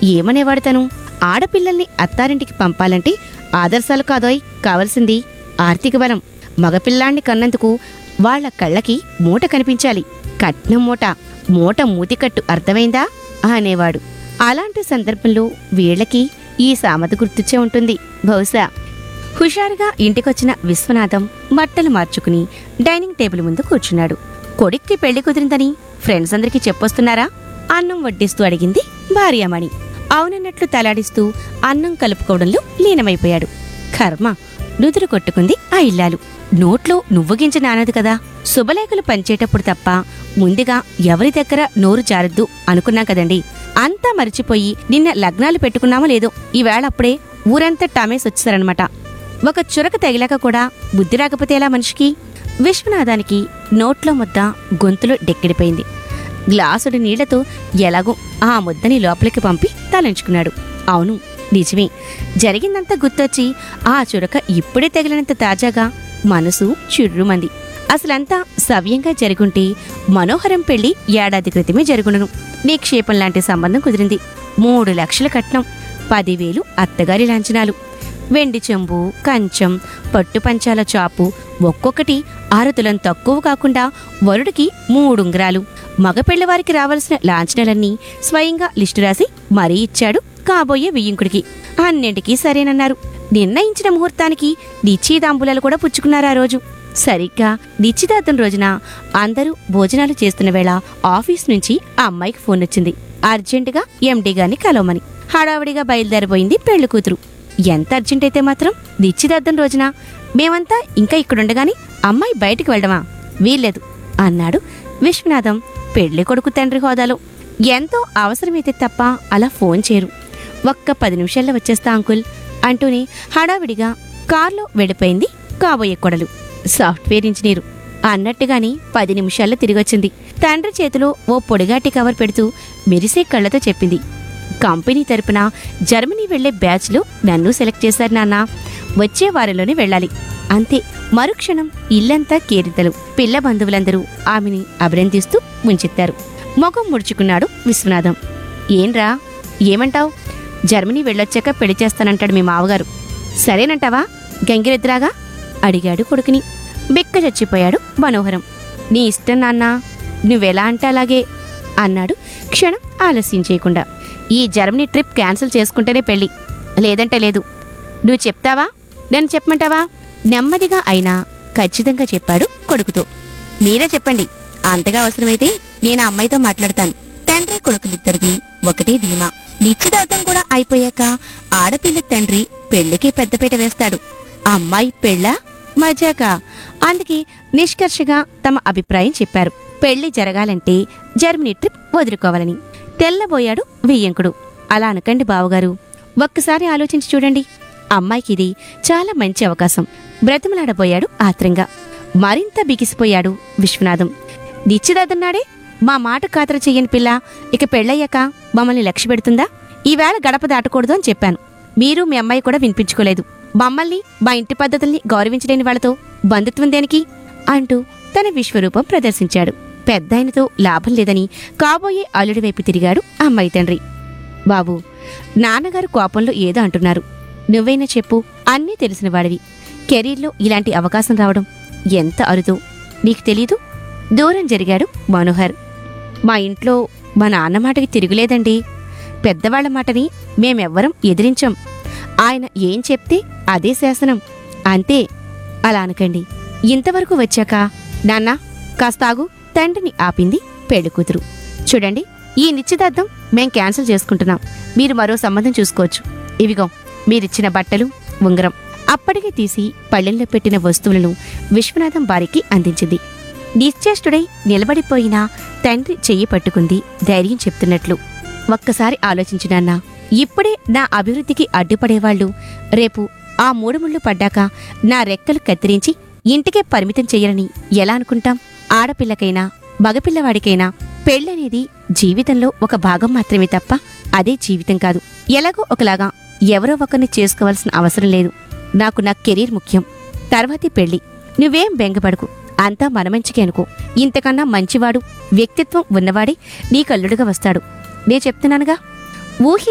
ఏమనేవాడు తను ఆడపిల్లల్ని అత్తారింటికి పంపాలంటే ఆదర్శాలు కాదోయ్ కావలసింది ఆర్థిక బలం మగపిల్లాన్ని కన్నందుకు వాళ్ళ కళ్ళకి మూట కనిపించాలి కట్నం మూట మూట మూతికట్టు అర్థమైందా అనేవాడు అలాంటి సందర్భంలో వీళ్ళకి ఈ సామెత గుర్తొచ్చే ఉంటుంది బహుశా హుషారుగా ఇంటికొచ్చిన విశ్వనాథం బట్టలు మార్చుకుని డైనింగ్ టేబుల్ ముందు కూర్చున్నాడు కొడుక్కి పెళ్లి కుదిరిందని ఫ్రెండ్స్ అందరికీ చెప్పొస్తున్నారా అన్నం వడ్డిస్తూ అడిగింది భార్యామణి అవునన్నట్లు తలాడిస్తూ అన్నం కలుపుకోవడంలో లీనమైపోయాడు కర్మ నుదురు కొట్టుకుంది ఆ ఇల్లాలు నోట్లో నువ్వు గింజ నానదు కదా శుభలేఖలు పంచేటప్పుడు తప్ప ముందుగా ఎవరి దగ్గర నోరు జారద్దు అనుకున్నాం కదండి అంతా మరిచిపోయి నిన్న లగ్నాలు పెట్టుకున్నామో లేదో ఈవేళ అప్పుడే ఊరంతా టామేసి వచ్చారనమాట ఒక చురక తగిలాక కూడా బుద్ధి రాకపోతే ఎలా మనిషికి విశ్వనాథానికి నోట్లో ముద్ద గొంతులో డెక్కిడిపోయింది గ్లాసుడు నీళ్లతో ఎలాగో ఆ ముద్దని లోపలికి పంపి తలంచుకున్నాడు అవును నిజమే జరిగిందంతా గుర్తొచ్చి ఆ చురక ఇప్పుడే తగిలినంత తాజాగా మనసు చిర్రుమంది అసలంతా సవ్యంగా జరుగుంటే మనోహరం పెళ్లి ఏడాది క్రితమే జరుగుండును నిక్షేపం లాంటి సంబంధం కుదిరింది మూడు లక్షల కట్నం పదివేలు అత్తగారి లాంఛనాలు వెండి చెంబు కంచం పట్టు పంచాల చాపు ఒక్కొక్కటి ఆరుతులం తక్కువ కాకుండా వరుడికి మూడుంగరాలు మగపెళ్లివారికి రావాల్సిన లాంఛనాలన్నీ స్వయంగా లిస్టు రాసి మరీ ఇచ్చాడు కాబోయే వియ్యంకుడికి అన్నింటికీ సరేనన్నారు నిర్ణయించిన ముహూర్తానికి నిశ్చితాంబులాలు కూడా పుచ్చుకున్నారు ఆ రోజు సరిగ్గా నిశ్చితార్థం రోజున అందరూ భోజనాలు చేస్తున్న వేళ ఆఫీస్ నుంచి ఆ అమ్మాయికి ఫోన్ వచ్చింది అర్జెంటుగా ఎండీ గారిని కలవమని హడావిడిగా బయలుదేరిపోయింది పెళ్లి కూతురు ఎంత అర్జెంట్ అయితే మాత్రం నిశ్చితార్థం రోజున మేమంతా ఇంకా ఇక్కడుండగాని అమ్మాయి బయటికి వెళ్ళడమా వీల్లేదు అన్నాడు విశ్వనాథం పెళ్లి కొడుకు తండ్రి హోదాలో ఎంతో అవసరమైతే తప్ప అలా ఫోన్ చేయరు ఒక్క పది నిమిషాల్లో వచ్చేస్తా అంకుల్ అంటూనే హడావిడిగా కార్లో వెళ్ళిపోయింది కాబోయే కొడలు సాఫ్ట్వేర్ ఇంజనీరు అన్నట్టుగాని పది నిమిషాల్లో తిరిగొచ్చింది తండ్రి చేతిలో ఓ పొడిగాటి కవర్ పెడుతూ మెరిసే కళ్ళతో చెప్పింది కంపెనీ తరపున జర్మనీ వెళ్లే బ్యాచ్లో నన్ను సెలెక్ట్ చేశారు నాన్న వచ్చే వారంలోనే వెళ్ళాలి అంతే మరుక్షణం ఇల్లంతా కేరితలు పిల్ల బంధువులందరూ ఆమెని అభినందిస్తూ ముంచెత్తారు మొగం ముడుచుకున్నాడు విశ్వనాథం ఏంరా ఏమంటావ్ జర్మనీ వెళ్ళొచ్చాక పెళ్లి చేస్తానంటాడు మీ మావగారు సరేనంటావా గంగిరెద్దురాగా అడిగాడు కొడుకుని బిక్క చచ్చిపోయాడు మనోహరం నీ ఇష్టం నాన్నా నువ్వెలా అంటే అలాగే అన్నాడు క్షణం ఆలస్యం చేయకుండా ఈ జర్మనీ ట్రిప్ క్యాన్సిల్ చేసుకుంటేనే పెళ్ళి లేదంటే లేదు నువ్వు చెప్తావా నన్ను చెప్పమంటావా నెమ్మదిగా అయినా ఖచ్చితంగా చెప్పాడు కొడుకుతో మీరే చెప్పండి అంతగా అవసరమైతే నేను ఆ అమ్మాయితో మాట్లాడతాను తండ్రి కొడుకులిద్దరిది ఒకటే ధీమా నిశ్చితార్థం కూడా అయిపోయాక ఆడపిల్ల తండ్రి పెళ్లికి పెద్దపీట వేస్తాడు అమ్మాయి పెళ్ళా మజాక అందుకే నిష్కర్షగా తమ అభిప్రాయం చెప్పారు పెళ్లి జరగాలంటే జర్మనీ ట్రిప్ వదులుకోవాలని తెల్లబోయాడు వెయ్యంకుడు అలా అనకండి బావగారు ఒక్కసారి ఆలోచించి చూడండి అమ్మాయికి ఇది చాలా మంచి అవకాశం బ్రతిమలాడబోయాడు ఆత్రంగా మరింత బిగిసిపోయాడు విశ్వనాథం నిశ్చితార్థన్నాడే మా మాట ఖాతరు చెయ్యని పిల్ల ఇక పెళ్ళయ్యాక మమ్మల్ని లక్ష్య పెడుతుందా ఈవేళ గడప దాటకూడదు అని చెప్పాను మీరు మీ అమ్మాయి కూడా వినిపించుకోలేదు మమ్మల్ని మా ఇంటి పద్ధతుల్ని గౌరవించలేని వాళ్ళతో బంధుత్వం దేనికి అంటూ తన విశ్వరూపం ప్రదర్శించాడు పెద్దాయనతో లాభం లేదని కాబోయే అల్లుడి వైపు తిరిగాడు అమ్మాయి తండ్రి బాబు నాన్నగారు కోపంలో ఏదో అంటున్నారు నువ్వైనా చెప్పు అన్నీ తెలిసిన వాడివి కెరీర్లో ఇలాంటి అవకాశం రావడం ఎంత అరుదో నీకు తెలీదు దూరం జరిగాడు మనోహర్ మా ఇంట్లో మా నాన్న మాటకి తిరుగులేదండి పెద్దవాళ్ల మాటని మేమెవ్వరం ఎదిరించం ఆయన ఏం చెప్తే అదే శాసనం అంతే అలా అనకండి ఇంతవరకు వచ్చాక నాన్న కాస్తాగు తండ్రిని ఆపింది పెళ్లికూతురు చూడండి ఈ నిశ్చితార్థం మేం క్యాన్సిల్ చేసుకుంటున్నాం మీరు మరో సంబంధం చూసుకోవచ్చు ఇవిగో మీరిచ్చిన బట్టలు ఉంగరం అప్పటికే తీసి పళ్ళెంలో పెట్టిన వస్తువులను విశ్వనాథం వారికి అందించింది నిశ్చేష్టుడై నిలబడిపోయిన తండ్రి చెయ్యి పట్టుకుంది ధైర్యం చెప్తున్నట్లు ఒక్కసారి ఆలోచించునన్నా ఇప్పుడే నా అభివృద్ధికి అడ్డుపడేవాళ్లు రేపు ఆ మూడు ముళ్ళు పడ్డాక నా రెక్కలు కత్తిరించి ఇంటికే పరిమితం చెయ్యరని ఎలా అనుకుంటాం ఆడపిల్లకైనా మగపిల్లవాడికైనా పెళ్ళనేది జీవితంలో ఒక భాగం మాత్రమే తప్ప అదే జీవితం కాదు ఎలాగో ఒకలాగా ఎవరో ఒకరిని చేసుకోవాల్సిన అవసరం లేదు నాకు నా కెరీర్ ముఖ్యం తర్వాతి పెళ్లి నువ్వేం బెంగపడకు అంతా మన మంచికే అనుకో ఇంతకన్నా మంచివాడు వ్యక్తిత్వం ఉన్నవాడే నీ కల్లుడుగా వస్తాడు నే చెప్తున్నానుగా ఊహి